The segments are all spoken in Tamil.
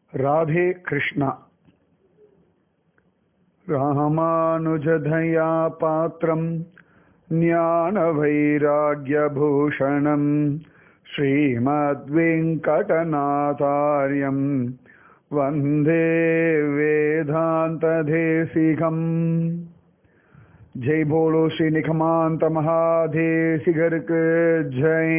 राधे कृष्णा रामानुजधया पात्रम् ज्ञानवैराग्यभूषणम् श्रीमद्वेङ्कटनाथार्यम् वन्दे वेदान्तदेशिकम् जय बोलो श्री निखमांत महादेशिகருக்கு ஜெய்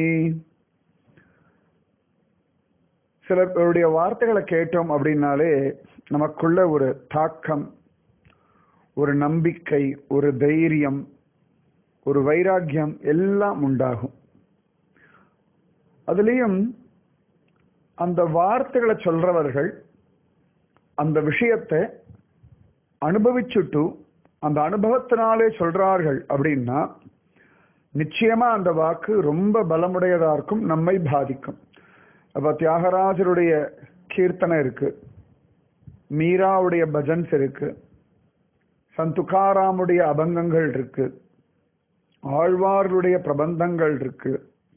சிலருடைய வார்த்தைகளை கேட்டோம் அப்படின்னாலே நமக்குள்ள ஒரு தாக்கம் ஒரு நம்பிக்கை ஒரு தைரியம் ஒரு வைராக்கியம் எல்லாம் உண்டாகும் அதுலேயும் அந்த வார்த்தைகளை சொல்றவர்கள் அந்த விஷயத்தை அனுபவிச்சுட்டு அந்த அனுபவத்தினாலே சொல்றார்கள் அப்படின்னா நிச்சயமா அந்த வாக்கு ரொம்ப பலமுடையதா இருக்கும் நம்மை பாதிக்கும் அப்ப தியாகராஜருடைய கீர்த்தனை இருக்கு மீராவுடைய பஜன்ஸ் இருக்கு சந்துகாராமுடைய அபங்கங்கள் இருக்கு ஆழ்வார்களுடைய பிரபந்தங்கள் இருக்கு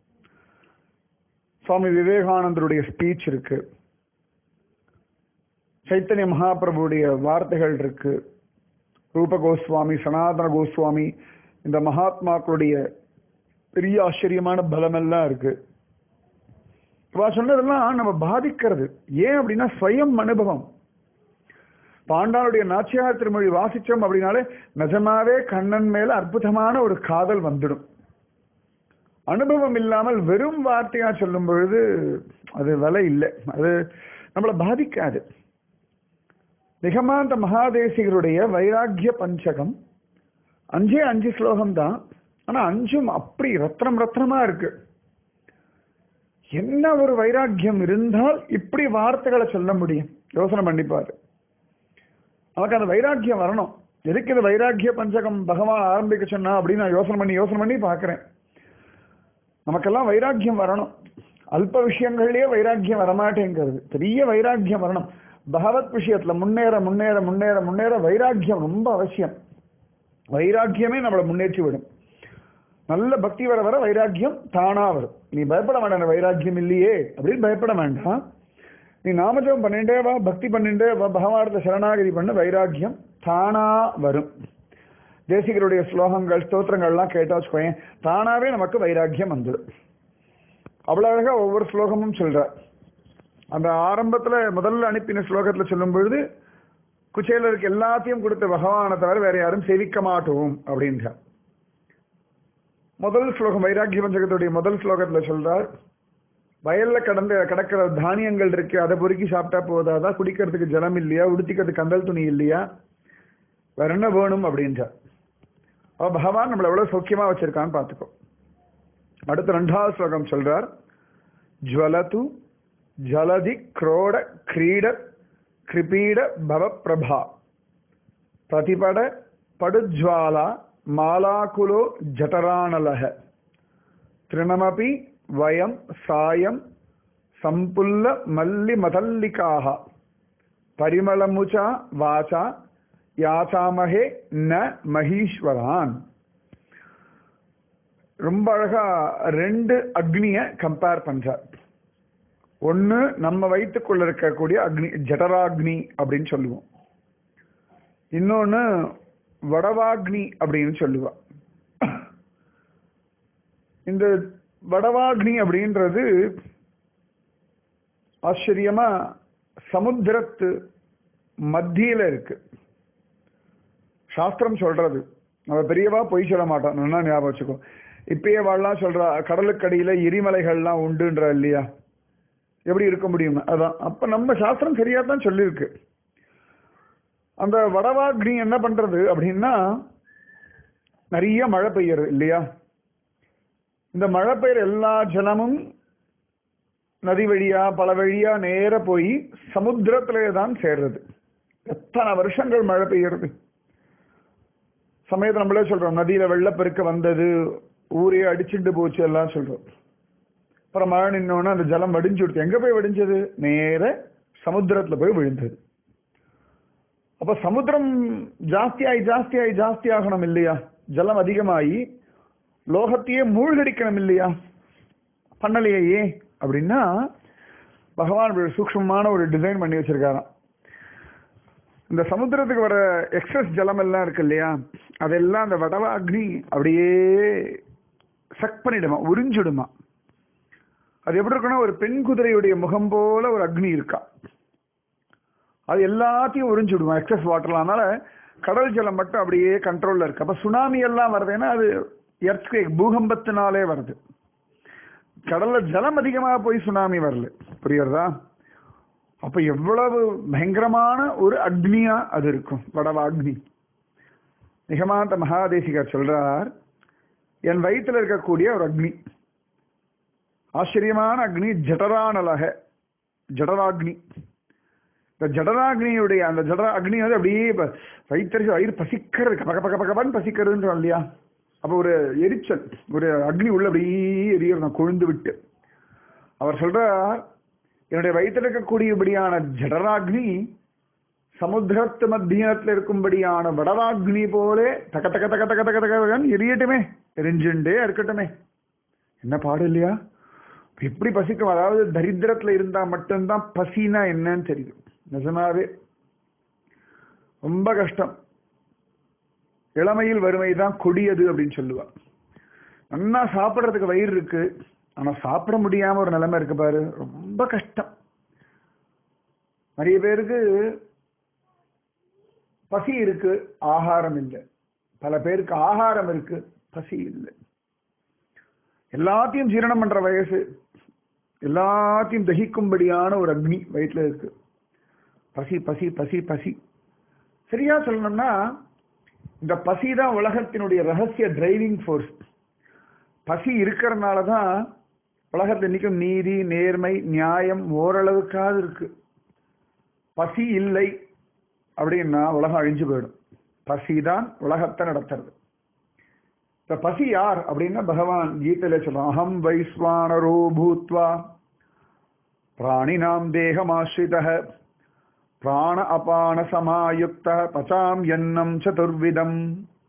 சுவாமி விவேகானந்தருடைய ஸ்பீச் இருக்கு சைத்தன்ய மகாபிரபுடைய வார்த்தைகள் இருக்கு ரூப கோஸ்வாமி சனாதன கோஸ்வாமி இந்த மகாத்மாக்களுடைய பெரிய ஆச்சரியமான பலமெல்லாம் இருக்கு இவா சொன்னதெல்லாம் நம்ம பாதிக்கிறது ஏன் அப்படின்னா ஸ்வயம் அனுபவம் பாண்டாளுடைய நாச்சியார் திருமொழி வாசிச்சோம் அப்படின்னாலே நிஜமாவே கண்ணன் மேல அற்புதமான ஒரு காதல் வந்துடும் அனுபவம் இல்லாமல் வெறும் வார்த்தையா சொல்லும் பொழுது அது விலை இல்லை அது நம்மளை பாதிக்காது நிகமாந்த மகாதேசிகருடைய வைராக்கிய பஞ்சகம் அஞ்சே அஞ்சு ஸ்லோகம் தான் ஆனா அஞ்சும் அப்படி ரத்னம் ரத்னமா இருக்கு என்ன ஒரு வைராக்கியம் இருந்தால் இப்படி வார்த்தைகளை சொல்ல முடியும் யோசனை பண்ணிப்பாரு நமக்கு அந்த வைராக்கியம் வரணும் எதுக்கு இந்த வைராக்கிய பஞ்சகம் பகவான் ஆரம்பிக்க சொன்னா அப்படின்னு நான் யோசனை பண்ணி யோசனை பண்ணி பார்க்கிறேன் நமக்கெல்லாம் வைராக்கியம் வரணும் அல்ப விஷயங்கள்லயே வைராக்கியம் வரமாட்டேங்கிறது பெரிய வைராக்கியம் வரணும் பகவத் விஷயத்துல முன்னேற முன்னேற முன்னேற முன்னேற வைராக்கியம் ரொம்ப அவசியம் வைராக்கியமே நம்மளை முன்னேற்றி விடும் நல்ல பக்தி வர வர வைராக்கியம் தானா வரும் நீ பயப்பட வேண்டாம் வைராக்கியம் இல்லையே அப்படின்னு பயப்பட வேண்டாம் நீ நாமஜபம் பண்ணிட்டே வா பக்தி பண்ணிட்டே வா பகவானத்தை சரணாகதி பண்ண வைராக்கியம் தானா வரும் தேசிகருடைய ஸ்லோகங்கள் ஸ்தோத்திரங்கள்லாம் கேட்டா வச்சுக்கோயேன் தானாவே நமக்கு வைராக்கியம் வந்துடும் அவ்வளவு அழகா ஒவ்வொரு ஸ்லோகமும் சொல்றார் அந்த ஆரம்பத்துல முதல்ல அனுப்பின ஸ்லோகத்துல சொல்லும் பொழுது குச்சேலருக்கு எல்லாத்தையும் கொடுத்த பகவானை தவிர வேற யாரும் சேவிக்க மாட்டோம் அப்படின்றார் முதல் ஸ்லோகம் வைராக்கிய பஞ்சகத்துடைய முதல் ஸ்லோகத்துல சொல்றார் வயல்ல கடந்த கிடக்கிற தானியங்கள் இருக்கு அதை பொறுக்கி சாப்பிட்டா போதாதா குடிக்கிறதுக்கு ஜலம் இல்லையா உடுத்திக்கிறதுக்கு கந்தல் துணி இல்லையா வேற என்ன வேணும் அப்படின்றார் அவ பகவான் நம்மளை எவ்வளவு சௌக்கியமா வச்சிருக்கான்னு பார்த்துக்கோ அடுத்த ரெண்டாவது ஸ்லோகம் சொல்றார் ஜுவலது ஜலதி क्रोड क्रीड கிருபீட பவ பிரபா பிரதிபட படுஜ்வாலா மாலாகுலோ ஜடரானலக திருணமபி வயம் சாயம் சம்புல்ல மல்லி மதல்லிகாக பரிமளமுச்சா வாச்சா யாசாமகே ந மகீஸ்வரான் ரொம்ப அழகா ரெண்டு அக்னிய கம்பேர் பண்றார் ஒன்னு நம்ம வயிற்றுக்குள்ள இருக்கக்கூடிய அக்னி ஜடராக்னி அப்படின்னு சொல்லுவோம் இன்னொன்னு வடவாக்னி அப்படின்னு சொல்லுவா இந்த வடவாக்னி அப்படின்றது ஆச்சரியமா சமுத்திரத்து மத்தியில இருக்கு சாஸ்திரம் சொல்றது அவ பெரியவா பொய் சொல்ல மாட்டான் நல்லா ஞாபகம் வச்சுக்கோ இப்பயே வாழலாம் சொல்றா கடலுக்கடியில எரிமலைகள்லாம் உண்டுன்ற இல்லையா எப்படி இருக்க முடியும் அதான் அப்ப நம்ம சாஸ்திரம் சரியா தான் சொல்லியிருக்கு அந்த வடவாக்னி என்ன பண்றது அப்படின்னா நிறைய மழை பெய்யறது இல்லையா இந்த மழை பெய்யற எல்லா ஜலமும் நதி வழியா பல வழியா நேர போய் சமுத்திரத்திலே தான் சேர்றது எத்தனை வருஷங்கள் மழை பெய்யறது சமயத்தை நம்மளே சொல்றோம் நதியில வெள்ளப்பெருக்க வந்தது ஊரே அடிச்சுட்டு போச்சு எல்லாம் சொல்றோம் அப்புறம் மழை நின்னோன்னா அந்த ஜலம் வடிஞ்சு விடுத்து எங்க போய் வடிஞ்சது நேர சமுத்திரத்துல போய் விழுந்தது அப்ப சமுத்திரம் ஜாஸ்தியாகி ஜாஸ்தியாகி ஜாஸ்தி ஆகணும் இல்லையா ஜலம் அதிகமாகி லோகத்தையே மூழ்கடிக்கணும் இல்லையா பண்ணலையே அப்படின்னா பகவான் ஒரு சூக்ஷ்மமான ஒரு டிசைன் பண்ணி வச்சிருக்காராம் இந்த சமுத்திரத்துக்கு வர எக்ஸஸ் ஜலம் எல்லாம் இருக்கு இல்லையா அதெல்லாம் அந்த வடவாக்னி அப்படியே சக் பண்ணிடுமா உறிஞ்சிடுமா அது எப்படி இருக்குன்னா ஒரு பெண் குதிரையுடைய முகம் போல ஒரு அக்னி இருக்கா அது எல்லாத்தையும் உறிஞ்சிடுமா எக்ஸஸ் வாட்டர்லாம் அதனால கடல் ஜலம் மட்டும் அப்படியே கண்ட்ரோல்ல இருக்கு அப்ப சுனாமி எல்லாம் வருதுன்னா அது எர்த்குவேக் பூகம்பத்தினாலே வருது கடல்ல ஜலம் அதிகமாக போய் சுனாமி வரல புரியுறதா அப்ப எவ்வளவு பயங்கரமான ஒரு அக்னியா அது இருக்கும் வடவாக்னி நிகமாந்த மகாதேசிகர் சொல்றார் என் வயிற்றுல இருக்கக்கூடிய ஒரு அக்னி ஆச்சரியமான அக்னி ஜடரானலக ஜடராக்னி இந்த ஜடராக்னியுடைய அந்த ஜடரா அக்னி வந்து அப்படியே ப- வயிற்று வயிறு பசிக்கிறது பக்க பக்க பக்கப்பான்னு பசிக்கிறதுன்னு இல்லையா அப்போ ஒரு எரிச்சல் ஒரு அக்னி உள்ள அப்படியே எரியணும் கொழுந்து விட்டு அவர் சொல்றார் என்னுடைய வயிற்றில் இருக்கக்கூடியபடியான ஜடராக்னி சமுத்திரத்து மத்தியத்தில் இருக்கும்படியான வடவாக்னி போலே தக்க தக்க தக்க தக்க தக்க தக்க எரியட்டுமே எரிஞ்சுண்டே இருக்கட்டுமே என்ன பாடு இல்லையா எப்படி பசிக்கும் அதாவது தரித்திரத்துல இருந்தா மட்டும்தான் பசினா என்னன்னு தெரியும் நிஜமாவே ரொம்ப கஷ்டம் இளமையில் வறுமை தான் கொடியது அப்படின்னு சொல்லுவா நல்லா சாப்பிட்றதுக்கு வயிறு இருக்கு ஆனா சாப்பிட முடியாம ஒரு நிலைமை இருக்கு பாரு ரொம்ப கஷ்டம் நிறைய பேருக்கு பசி இருக்கு ஆகாரம் இல்லை பல பேருக்கு ஆகாரம் இருக்கு பசி இல்லை எல்லாத்தையும் ஜீரணம் பண்ற வயசு எல்லாத்தையும் தகிக்கும்படியான ஒரு அக்னி வயிற்றுல இருக்கு பசி பசி பசி பசி சரியா சொல்லணும்னா இந்த பசி தான் உலகத்தினுடைய ரகசிய டிரைவிங் ஃபோர்ஸ் பசி இருக்கிறதுனால தான் உலகத்தில் இன்னைக்கும் நீதி நேர்மை நியாயம் ஓரளவுக்காவது இருக்கு பசி இல்லை அப்படின்னா உலகம் அழிஞ்சு போயிடும் பசி தான் உலகத்தை நடத்துறது இப்ப பசி யார் அப்படின்னா பகவான் கீதையில சொல்றான் அகம் வைஸ்வானரோ பூத்வா பிராணினாம் தேகமாஸ்ரித பிராண அபான சமாயுக்த பச்சாம் எண்ணம் சதுர்விதம்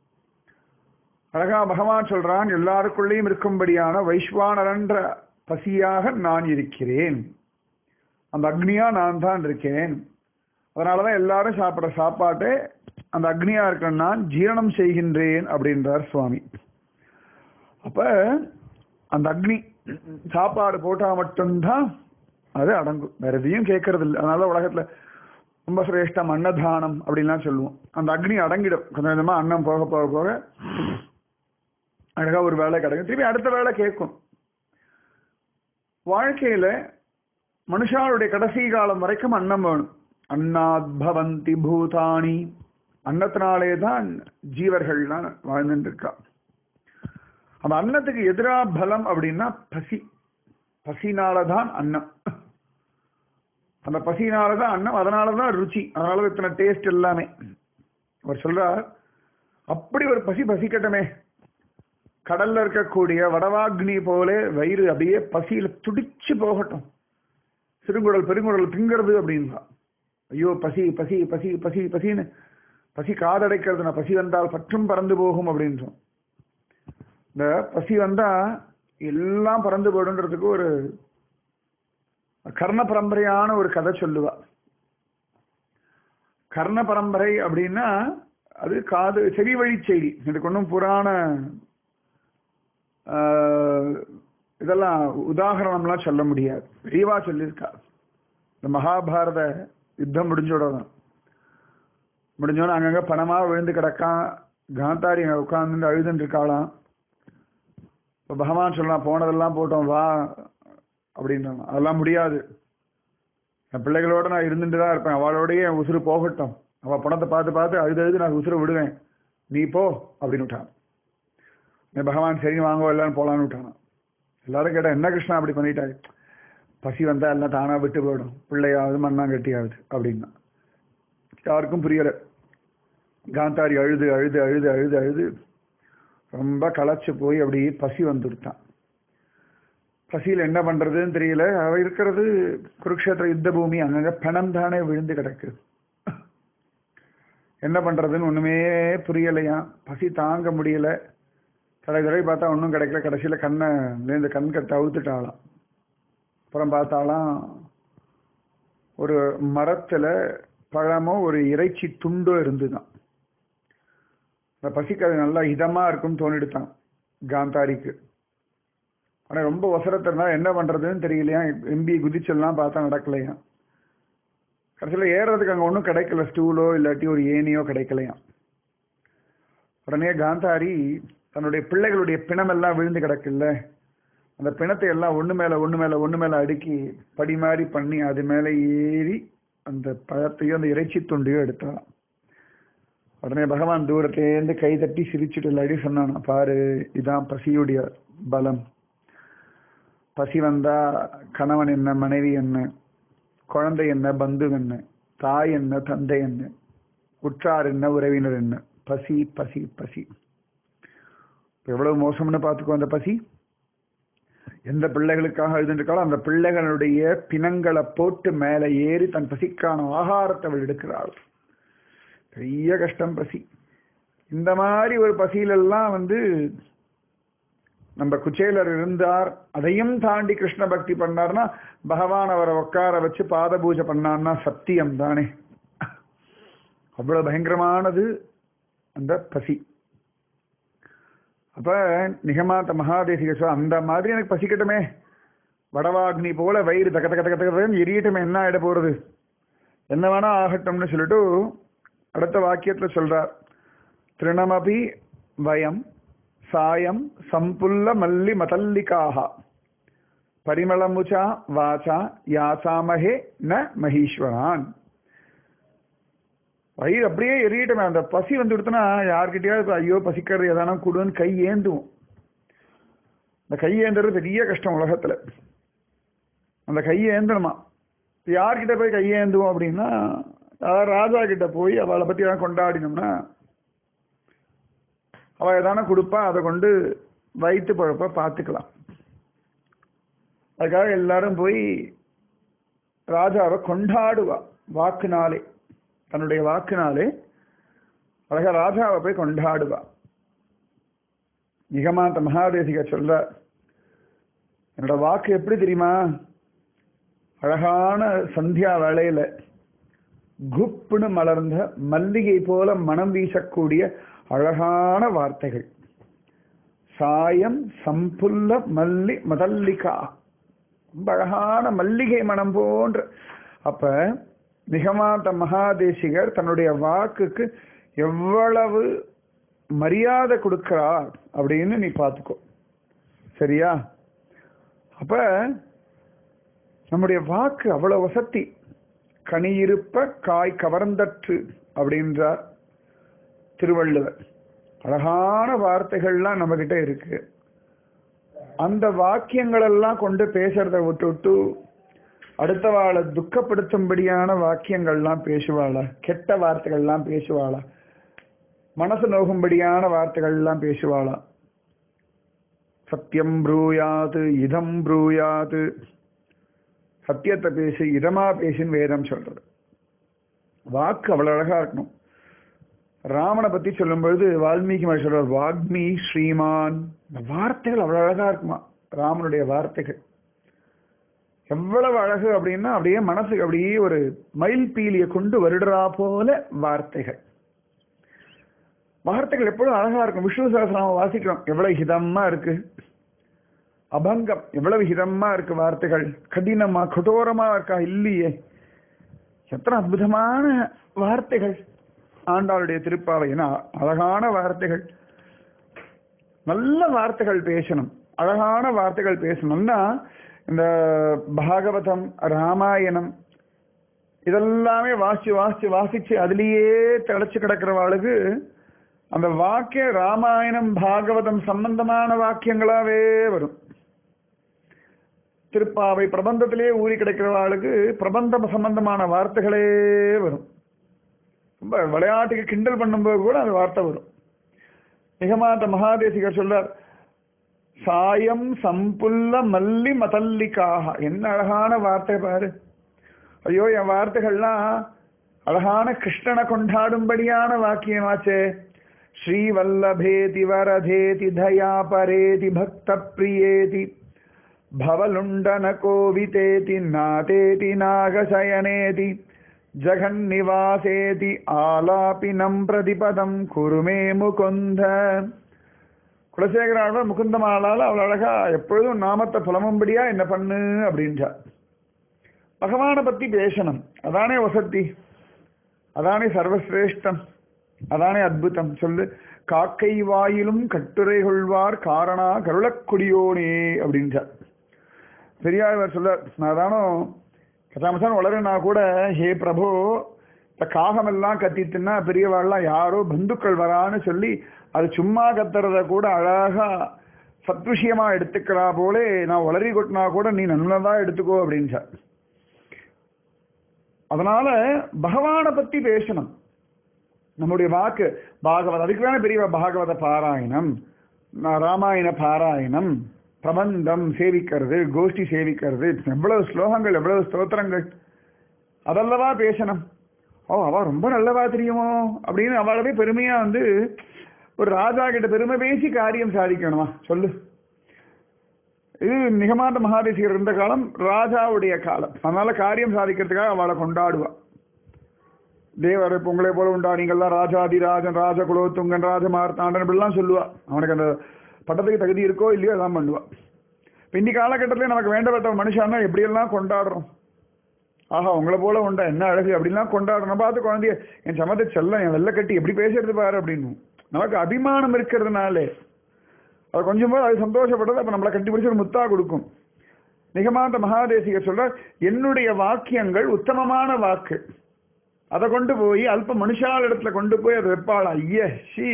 அழகா பகவான் சொல்றான் எல்லாருக்குள்ளேயும் இருக்கும்படியான வைஸ்வானரன்ற பசியாக நான் இருக்கிறேன் அந்த அக்னியா நான் தான் இருக்கேன் அதனாலதான் எல்லாரும் சாப்பிட்ற சாப்பாட்டை அந்த அக்னியா இருக்கிற நான் ஜீரணம் செய்கின்றேன் அப்படின்றார் சுவாமி அப்ப அந்த அக்னி சாப்பாடு போட்டா மட்டும்தான் அது அடங்கும் வேற எதையும் கேட்கறது இல்லை அதனால உலகத்துல ரொம்ப சிரேஷ்டம் அன்னதானம் அப்படின்லாம் சொல்லுவோம் அந்த அக்னி அடங்கிடும் கொஞ்சம் கொஞ்சமா அன்னம் போக போக போக அழகா ஒரு வேலை கிடைக்கும் திருப்பி அடுத்த வேலை கேட்கும் வாழ்க்கையில மனுஷாளுடைய கடைசி காலம் வரைக்கும் அன்னம் வேணும் அன்னாத் பவந்தி பூதானி அன்னத்தினாலே தான் ஜீவர்கள்லாம் வாழ்ந்துட்டு இருக்கா அந்த அன்னத்துக்கு எதிரா பலம் அப்படின்னா பசி பசினாலதான் அன்னம் அந்த பசினாலதான் அன்னம் அதனாலதான் ருச்சி அதனால இத்தனை டேஸ்ட் எல்லாமே அவர் சொல்றார் அப்படி ஒரு பசி பசிக்கட்டுமே கடல்ல இருக்கக்கூடிய வடவாக்னி போல வயிறு அப்படியே பசியில துடிச்சு போகட்டும் சிறுங்குடல் பெருங்குடல் திங்கிறது அப்படின்னா ஐயோ பசி பசி பசி பசி பசின்னு பசி காதடைக்கிறது நான் பசி வந்தால் பற்றும் பறந்து போகும் அப்படின்றோம் இந்த பசி வந்தா எல்லாம் பறந்து போயிடுன்றதுக்கு ஒரு கர்ண பரம்பரையான ஒரு கதை சொல்லுவா கர்ண பரம்பரை அப்படின்னா அது காது செவி வழி செய்தி இதுக்கு ஒன்றும் புராண ஆஹ், இதெல்லாம் உதாகரணம்லாம் சொல்ல முடியாது விரிவா சொல்லியிருக்கா இந்த மகாபாரத யுத்தம் முடிஞ்சோட தான் முடிஞ்சோன்னு அங்கங்க பணமா விழுந்து கிடக்கான் காந்தாரி அங்க உட்கார்ந்து அழுதுன்னு இருக்காளாம் இப்போ பகவான் சொல்லலாம் போனதெல்லாம் போட்டோம் வா அப்படின்றாங்க அதெல்லாம் முடியாது என் பிள்ளைகளோட நான் இருந்துட்டு தான் இருப்பேன் அவளோடயே என் உசுறு போகட்டும் அவள் பணத்தை பார்த்து பார்த்து அழுது அழுது நான் உசுரை விடுவேன் நீ போ அப்படின்னு விட்டான் நீ பகவான் சரி வாங்க எல்லாரும் போலான்னு விட்டானா எல்லாரும் கேட்டா என்ன கிருஷ்ணா அப்படி பண்ணிட்டாரு பசி வந்தா எல்லாம் தானா விட்டு போயிடும் பிள்ளையாவது மண்ணாங்கட்டியாவது அப்படின்னா யாருக்கும் புரியல காந்தாரி அழுது அழுது அழுது அழுது அழுது ரொம்ப களைச்சு போய் அப்படியே பசி வந்துடுத்தான் பசியில் என்ன பண்றதுன்னு தெரியல அவ இருக்கிறது குருக்ஷேத்திர யுத்த பூமி அங்கங்க பணம் தானே விழுந்து கிடக்கு என்ன பண்றதுன்னு ஒண்ணுமே புரியலையா பசி தாங்க முடியல கடை தடவை பார்த்தா ஒன்றும் கிடைக்கல கடைசியில கண்ணை இந்த கண் கட்டை அவுத்துட்டாளாம் அப்புறம் பார்த்தாலாம் ஒரு மரத்துல பழமோ ஒரு இறைச்சி துண்டோ இருந்துதான் அந்த பசிக்கு அது நல்லா இதமா இருக்கும்னு தோணிடுத்தான் காந்தாரிக்கு ஆனா ரொம்ப ஒசரத்தை இருந்தா என்ன பண்றதுன்னு தெரியலையா எம்பி குதிச்செல்லாம் பார்த்தா நடக்கலையா கடைசியில் ஏறுறதுக்கு அங்கே ஒன்றும் கிடைக்கல ஸ்டூலோ இல்லாட்டி ஒரு ஏனியோ கிடைக்கலையாம் உடனே காந்தாரி தன்னுடைய பிள்ளைகளுடைய பிணமெல்லாம் விழுந்து கிடக்குல்ல அந்த பிணத்தை எல்லாம் ஒன்று மேலே ஒன்று மேலே ஒன்று மேலே அடுக்கி படி மாதிரி பண்ணி அது மேலே ஏறி அந்த பழத்தையும் அந்த இறைச்சி துண்டையும் எடுத்தாலாம் உடனே பகவான் தூரத்திலேருந்து கை தட்டி சிரிச்சுட்டு இல்லாடி சொன்னானா பாரு இதான் பசியுடைய பலம் பசி வந்தா கணவன் என்ன மனைவி என்ன குழந்தை என்ன பந்து என்ன தாய் என்ன தந்தை என்ன உற்றார் என்ன உறவினர் என்ன பசி பசி பசி எவ்வளவு மோசம்னு பார்த்துக்கோ அந்த பசி எந்த பிள்ளைகளுக்காக எழுதிருக்காளோ அந்த பிள்ளைகளுடைய பிணங்களை போட்டு மேலே ஏறி தன் பசிக்கான ஆகாரத்தை அவள் எடுக்கிறாள் பெரிய கஷ்டம் பசி இந்த மாதிரி ஒரு பசியிலெல்லாம் வந்து நம்ம குச்சேலர் இருந்தார் அதையும் தாண்டி கிருஷ்ண பக்தி பண்ணார்னா பகவான் அவரை உட்கார வச்சு பாத பூஜை பண்ணார்னா சத்தியம் தானே அவ்வளவு பயங்கரமானது அந்த பசி அப்ப நிகமாத்த மகாதேசிக சொல்ல அந்த மாதிரி எனக்கு பசிக்கட்டுமே வடவாக்னி போல வயிறு தக்க தக்க தக்க தக்க எரியட்டுமே என்ன ஆயிட போறது என்ன வேணா ஆகட்டும்னு சொல்லிட்டு அடுத்த வாக்கியத்துல சொல்றார் திருணமபி வயம் சாயம் சம்புல்ல மல்லி மதல்லிக்காக பரிமளமுச்சா வாச்சா யாசாமஹே ந மகீஸ்வரான் வயிறு அப்படியே எரியட்டுமே அந்த பசி வந்து கொடுத்தனா யார்கிட்டயாவது ஐயோ பசிக்கிறது எதானா கொடுன்னு கை ஏந்துவோம் இந்த கை ஏந்துறது பெரிய கஷ்டம் உலகத்துல அந்த கை ஏந்தணுமா யார்கிட்ட போய் கை ஏந்துவோம் அப்படின்னா அதாவது ராஜா கிட்ட போய் அவளை பத்தி எதாவது கொண்டாடினோம்னா அவ எதான கொடுப்பா அதை கொண்டு வயிற்று பழப்ப பார்த்துக்கலாம் அதுக்காக எல்லாரும் போய் ராஜாவை கொண்டாடுவா வாக்குனாலே தன்னுடைய வாக்குனாலே அழகா ராஜாவை போய் கொண்டாடுவா நிகமாந்த மகாதேசிக சொல்ற என்னோட வாக்கு எப்படி தெரியுமா அழகான சந்தியா வேளையில குப்புன்னு மலர்ந்த மல்லிகை போல மனம் வீசக்கூடிய அழகான வார்த்தைகள் சாயம் சம்புல்ல மல்லி மதல்லிகா ரொம்ப அழகான மல்லிகை மனம் போன்ற அப்ப நிகமாந்த மகாதேசிகர் தன்னுடைய வாக்குக்கு எவ்வளவு மரியாதை கொடுக்கிறார் அப்படின்னு நீ பார்த்துக்கோ சரியா அப்ப நம்முடைய வாக்கு அவ்வளவு வசதி கனியிருப்ப காய் கவர்ந்தற்று அப்படின்றார் திருவள்ளுவர் அழகான வார்த்தைகள்லாம் நம்ம கிட்ட இருக்கு அந்த வாக்கியங்கள் எல்லாம் கொண்டு பேசுறத விட்டுவிட்டு அடுத்தவாளை துக்கப்படுத்தும்படியான வாக்கியங்கள்லாம் பேசுவாளா கெட்ட வார்த்தைகள்லாம் பேசுவாளா மனசு நோகும்படியான வார்த்தைகள்லாம் பேசுவாளா சத்தியம் ப்ரூயாது இதம் ப்ரூயாது சத்தியத்தை பேசி இதமா பேசின்னு வேதம் சொல்றது வாக்கு அவ்வளவு அழகா இருக்கணும் ராமனை பத்தி சொல்லும்பொழுது வால்மீகி மகர்ஷி சொல்றார் வாக்மி ஸ்ரீமான் இந்த வார்த்தைகள் அவ்வளவு அழகா இருக்குமா ராமனுடைய வார்த்தைகள் எவ்வளவு அழகு அப்படின்னா அப்படியே மனசுக்கு அப்படியே ஒரு மயில் பீலியை கொண்டு வருடுறா போல வார்த்தைகள் வார்த்தைகள் எப்பொழுதும் அழகா இருக்கும் விஷ்ணு சகசிரநாமம் வாசிக்கிறோம் எவ்வளவு ஹிதமா இருக்கு அபங்கம் எவ்வளவு ஹிதமா இருக்கு வார்த்தைகள் கடினமா கடோரமா இருக்கா இல்லையே எத்தனை அற்புதமான வார்த்தைகள் ஆண்டாளுடைய திருப்பாவை ஏன்னா அழகான வார்த்தைகள் நல்ல வார்த்தைகள் பேசணும் அழகான வார்த்தைகள் பேசணும்னா இந்த பாகவதம் ராமாயணம் இதெல்லாமே வாசி வாசி வாசிச்சு அதுலேயே திளைச்சு கிடக்கிறவாளுக்கு அந்த வாக்கிய ராமாயணம் பாகவதம் சம்பந்தமான வாக்கியங்களாவே வரும் திருப்பாவை பிரபந்தத்திலே ஊறி கிடைக்கிறவாளுக்கு பிரபந்தம் சம்பந்தமான வார்த்தைகளே வரும் ரொம்ப விளையாட்டுக்கு கிண்டல் பண்ணும்போது கூட அந்த வார்த்தை வரும் நிகமாந்த மகாதேசிகர் சொல்றார் சாயம் சம்புல்ல மல்லி மதல்லிக்காக என்ன அழகான வார்த்தை பாரு ஐயோ என் வார்த்தைகள்லாம் அழகான கிருஷ்ணனை கொண்டாடும்படியான வாக்கியமாச்சே ஸ்ரீவல்லபேதி வரதேதி தயா பரேதி பக்த பிரியேதி भवलुण्डन कोवितेति नातेति नागशयनेति जगन्निवासेति आलापिनं प्रतिपदं कुरु मे मुकुन्द குலசேகராழ்வார் முகுந்தமாலால் அவள் அழகா எப்பொழுதும் நாமத்தை புலமும்படியா என்ன பண்ணு அப்படின்றார் பகவானை பத்தி பேசணும் அதானே வசதி அதானே சர்வசிரேஷ்டம் அதானே அத்புதம் சொல்லு காக்கை வாயிலும் கட்டுரை கொள்வார் காரணா கருளக்குடியோனே அப்படின்றார் பெரியாழ்வார் சொல்றார் நான் தானோ கதாமசான் வளருனா கூட ஹே பிரபு இந்த காகமெல்லாம் கத்திட்டுன்னா பெரியவாள்லாம் யாரோ பந்துக்கள் வரான்னு சொல்லி அது சும்மா கத்துறத கூட அழகா சத்விஷயமா எடுத்துக்கிறா போலே நான் வளரி கொட்டினா கூட நீ நல்லதா எடுத்துக்கோ அப்படின்னு சார் அதனால பகவானை பத்தி பேசணும் நம்முடைய வாக்கு பாகவத அதுக்கு தானே பெரிய பாகவத பாராயணம் நா- ராமாயண பாராயணம் பிரபந்தம் சேவிக்கிறது கோஷ்டி சேவிக்கிறது எவ்வளவு ஸ்லோகங்கள் எவ்வளவு ஸ்தோத்திரங்கள் அதல்லவா பேசணும் ஓ அவ ரொம்ப நல்லவா தெரியுமோ அப்படின்னு அவளவே பெருமையா வந்து ஒரு ராஜா கிட்ட பெருமை பேசி காரியம் சாதிக்கணுமா சொல்லு இது நிகமாந்த மகாதேசிகர் இருந்த காலம் ராஜாவுடைய காலம் அதனால காரியம் சாதிக்கிறதுக்காக அவளை கொண்டாடுவா தேவர் இப்ப உங்களை போல உண்டா நீங்கள்லாம் ராஜாதிராஜன் ராஜ குலோத்துங்கன் ராஜமார்த்தாண்டன் இப்படிலாம் சொல்லுவா அவனுக்கு அந்த பட்டத்துக்கு தகுதி இருக்கோ இல்லையோ அதான் பண்ணுவா இப்ப இன்னி காலகட்டத்திலே நமக்கு வேண்டப்பட்ட மனுஷன்னா எப்படியெல்லாம் கொண்டாடுறோம் ஆஹா உங்களை போல உண்டா என்ன அழகு அப்படிலாம் கொண்டாடுறோம் பார்த்து குழந்தைய என் சமத்தை செல்லம் என் வெள்ளை கட்டி எப்படி பேசுறது பாரு அப்படின்னு நமக்கு அபிமானம் இருக்கிறதுனாலே அது கொஞ்சம் போது அது சந்தோஷப்பட்டது அப்ப நம்மளை கட்டி பிடிச்சி ஒரு முத்தா கொடுக்கும் நிகமாந்த மகாதேசிகர் சொல்ற என்னுடைய வாக்கியங்கள் உத்தமமான வாக்கு அதை கொண்டு போய் அல்ப மனுஷால் இடத்துல கொண்டு போய் அதை வைப்பாளா ஐய ஷீ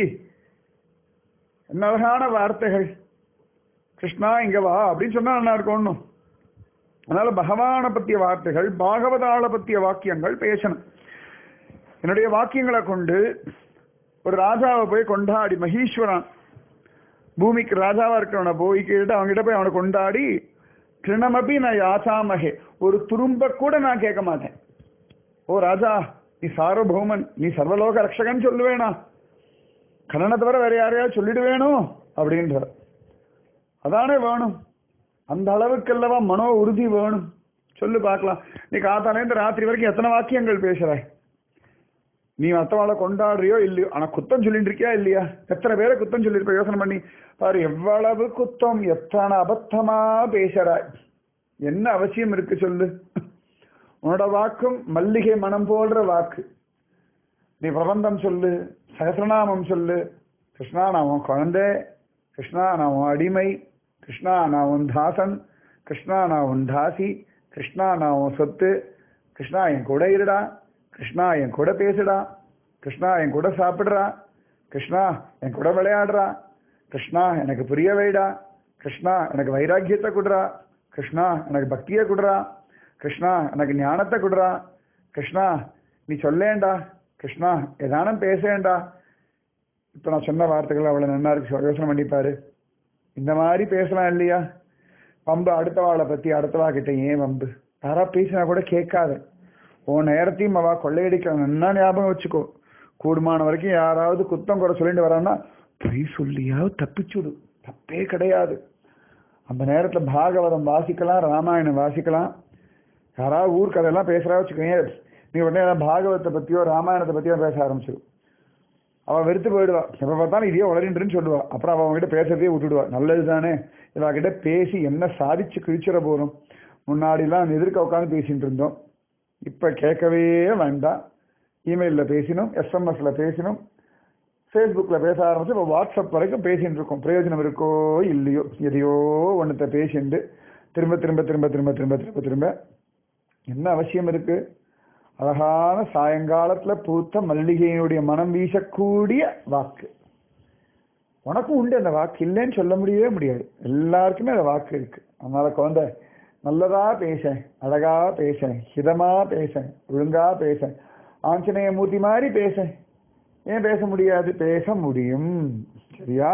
என்ன அழகான வார்த்தைகள் கிருஷ்ணா இங்க வா அப்படின்னு சொன்னா நல்லா இருக்கும் ஒண்ணும் அதனால பகவானை பத்திய வார்த்தைகள் பாகவதாள பத்திய வாக்கியங்கள் பேசணும் என்னுடைய வாக்கியங்களை கொண்டு ஒரு ராஜாவை போய் கொண்டாடி மகீஸ்வரன் பூமிக்கு ராஜாவா இருக்கிறவனை போய் கேட்டு அவன்கிட்ட போய் அவனை கொண்டாடி திருணமபி நான் யாசாமகே ஒரு துரும்ப கூட நான் கேட்க மாட்டேன் ஓ ராஜா நீ சார்வபௌமன் நீ சர்வலோக ரக்ஷகன் சொல்லுவேனா கண்ணனை தவிர வேற யாரையாவது சொல்லிடுவேனோ அப்படின்றார் அதானே வேணும் அந்த அளவுக்கு அல்லவா மனோ உறுதி வேணும் சொல்லு பார்க்கலாம் நீ காத்தாலேருந்து ராத்திரி வரைக்கும் எத்தனை வாக்கியங்கள் பேசுறாய் நீ மற்றவாளை கொண்டாடுறியோ இல்லையோ ஆனா குத்தம் சொல்லிட்டு இருக்கியா இல்லையா எத்தனை பேரை குத்தம் சொல்லியிருப்ப யோசனை பண்ணி பாரு எவ்வளவு குத்தம் எத்தனை அபத்தமா பேசுறாய் என்ன அவசியம் இருக்கு சொல்லு உன்னோட வாக்கும் மல்லிகை மனம் போடுற வாக்கு நீ பிரபந்தம் சொல்லு சகசிரநாமம் சொல்லு கிருஷ்ணா நான் உன் குழந்தை கிருஷ்ணா நான் உன் அடிமை கிருஷ்ணா நான் உன் தாசன் கிருஷ்ணா நான் உன் தாசி கிருஷ்ணா நான் உன் சொத்து கிருஷ்ணா என் கூட இருடா கிருஷ்ணா என் கூட பேசுடா கிருஷ்ணா என் கூட சாப்பிடுறா கிருஷ்ணா என் கூட விளையாடுறா கிருஷ்ணா எனக்கு புரிய வைடா கிருஷ்ணா எனக்கு வைராக்கியத்தை கொடுறா கிருஷ்ணா எனக்கு பக்தியை கொடுறா கிருஷ்ணா எனக்கு ஞானத்தை கொடுறா கிருஷ்ணா நீ சொல்லேண்டா கிருஷ்ணா ஏதானும் பேசேண்டா இப்போ நான் சொன்ன வார்த்தைகள் அவ்வளோ நல்லா இருக்கு யோசனை பண்ணிப்பாரு இந்த மாதிரி பேசலாம் இல்லையா வம்பு அடுத்தவாளை பற்றி அடுத்தவா கிட்ட ஏன் வம்பு யாரா பேசினா கூட கேட்காத உன் நேரத்தையும் அவ கொள்ளையடிக்க நல்லா ஞாபகம் வச்சுக்கோ கூடுமான வரைக்கும் யாராவது குத்தம் குறை சொல்லிட்டு வரான்னா பொய் சொல்லியாவது தப்பிச்சுடு தப்பே கிடையாது அந்த நேரத்தில் பாகவதம் வாசிக்கலாம் ராமாயணம் வாசிக்கலாம் யாராவது ஊர் கதையெல்லாம் பேசுறா வச்சுக்கோங்க நீ உடனே ஏதாவது பாகவத்தை பத்தியோ ராமாயணத்தை பத்தியோ பேச ஆரம்பிச்சிடும் அவ வெறுத்து போயிடுவா எப்ப பார்த்தாலும் இதே உளறின்றுன்னு சொல்லுவா அப்புறம் அவன் கிட்ட பேசுறதே விட்டுடுவா நல்லது தானே இவ கிட்ட பேசி என்ன சாதிச்சு கிழிச்சிட போறோம் முன்னாடிலாம் எதிர்க்க உட்காந்து பேசிட்டு இருந்தோம் இப்ப கேட்கவே வேண்டாம் இமெயில்ல பேசினோம் எஸ்எம்எஸ்ல பேசினோம் ஃபேஸ்புக்கில் பேச ஆரம்பிச்சு இப்போ வாட்ஸ்அப் வரைக்கும் பேசிட்டு இருக்கோம் பிரயோஜனம் இருக்கோ இல்லையோ எதையோ ஒன்றத்தை பேசிண்டு திரும்ப திரும்ப திரும்ப திரும்ப திரும்ப திரும்ப திரும்ப என்ன அவசியம் இருக்கு அழகான சாயங்காலத்துல பூத்த மல்லிகையினுடைய மனம் வீசக்கூடிய வாக்கு உனக்கும் உண்டு அந்த வாக்கு இல்லைன்னு சொல்ல முடியவே முடியாது எல்லாருக்குமே அந்த வாக்கு இருக்கு அதனால குழந்தை நல்லதா பேசேன் அழகா பேசேன் ஹிதமா பேசேன் ஒழுங்கா பேசேன் ஆஞ்சநேய மூர்த்தி மாதிரி பேசேன் ஏன் பேச முடியாது பேச முடியும் சரியா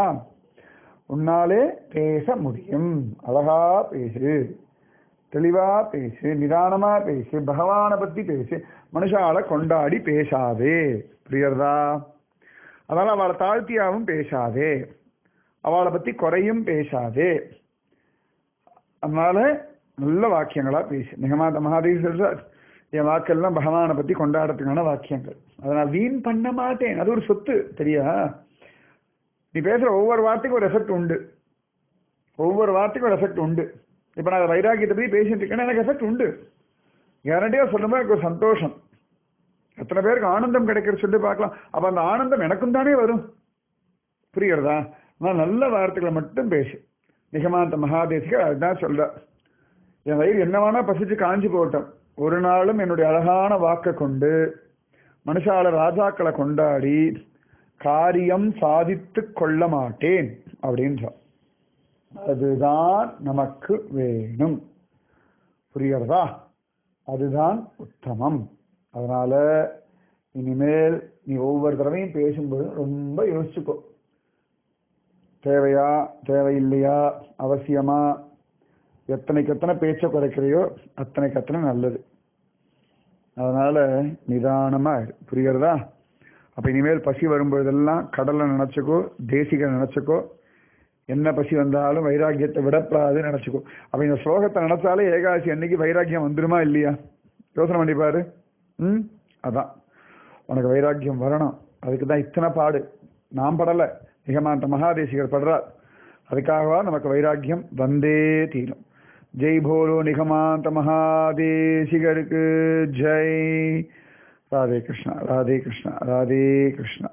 உன்னாலே பேச முடியும் அழகா பேசு தெளிவா பேசு நிதானமா பேசு பகவானை பத்தி பேசு மனுஷால கொண்டாடி பேசாதே புரியுறதா அதனால அவளை தாழ்த்தியாவும் பேசாதே அவளை பத்தி குறையும் பேசாதே அதனால நல்ல வாக்கியங்களா பேசு நிகமாந்த மகாதேவி சொல்றார் என் வாக்கெல்லாம் பகவானை பத்தி கொண்டாடுறதுக்கான வாக்கியங்கள் அதை நான் வீண் பண்ண மாட்டேன் அது ஒரு சொத்து தெரியா நீ பேசுற ஒவ்வொரு வார்த்தைக்கும் ஒரு எஃபெக்ட் உண்டு ஒவ்வொரு வார்த்தைக்கும் ஒரு எஃபெக்ட் உண்டு இப்போ நான் வைராக்கியத்தை பத்தி பேசிட்டு இருக்கேன்னா எனக்கு எஃபெக்ட் உண்டு கேரண்டியா சொல்லும்போது எனக்கு ஒரு சந்தோஷம் எத்தனை பேருக்கு ஆனந்தம் கிடைக்கிறது சொல்லி பார்க்கலாம் அப்ப அந்த ஆனந்தம் எனக்கும் தானே வரும் புரியுறதா நான் நல்ல வார்த்தைகளை மட்டும் பேசு நிகமாந்த மகாதேசிகர் அதுதான் சொல்ற என் வயிறு என்னவானா பசிச்சு காஞ்சி போட்டோம் ஒரு நாளும் என்னுடைய அழகான வாக்கை கொண்டு மனுஷால ராஜாக்களை கொண்டாடி காரியம் சாதித்து கொள்ள மாட்டேன் அப்படின்றார் அதுதான் நமக்கு வேணும் புரிகிறதா அதுதான் உத்தமம் அதனால இனிமேல் நீ ஒவ்வொரு தடவையும் பேசும்போது ரொம்ப யோசிச்சுக்கோ தேவையா தேவையில்லையா அவசியமா எத்தனைக்கு எத்தனை பேச்சை குறைக்கிறையோ அத்தனைக்கு அத்தனை நல்லது அதனால நிதானமா இரு. புரிகிறதா அப்ப இனிமேல் பசி வரும்பொழுதெல்லாம் கடலை நினைச்சுக்கோ தேசிக நினைச்சுக்கோ என்ன பசி வந்தாலும் வைராக்கியத்தை விடப்படாதுன்னு நினைச்சுக்கோ அப்ப இந்த ஸ்லோகத்தை நினைச்சாலே ஏகாதசி அன்னைக்கு வைராக்கியம் வந்துருமா இல்லையா யோசனை பண்ணி பாரு ம் அதான் உனக்கு வைராக்கியம் வரணும் அதுக்கு தான் இத்தனை பாடு நான் படலை நிகமாந்த மகாதேசிகர் படுறார் அதுக்காகவா நமக்கு வைராக்கியம் வந்தே தீரும் ஜெய் போலோ நிகமாந்த மகாதேசிகருக்கு ஜெய் ராதே கிருஷ்ணா ராதே கிருஷ்ணா ராதே கிருஷ்ணா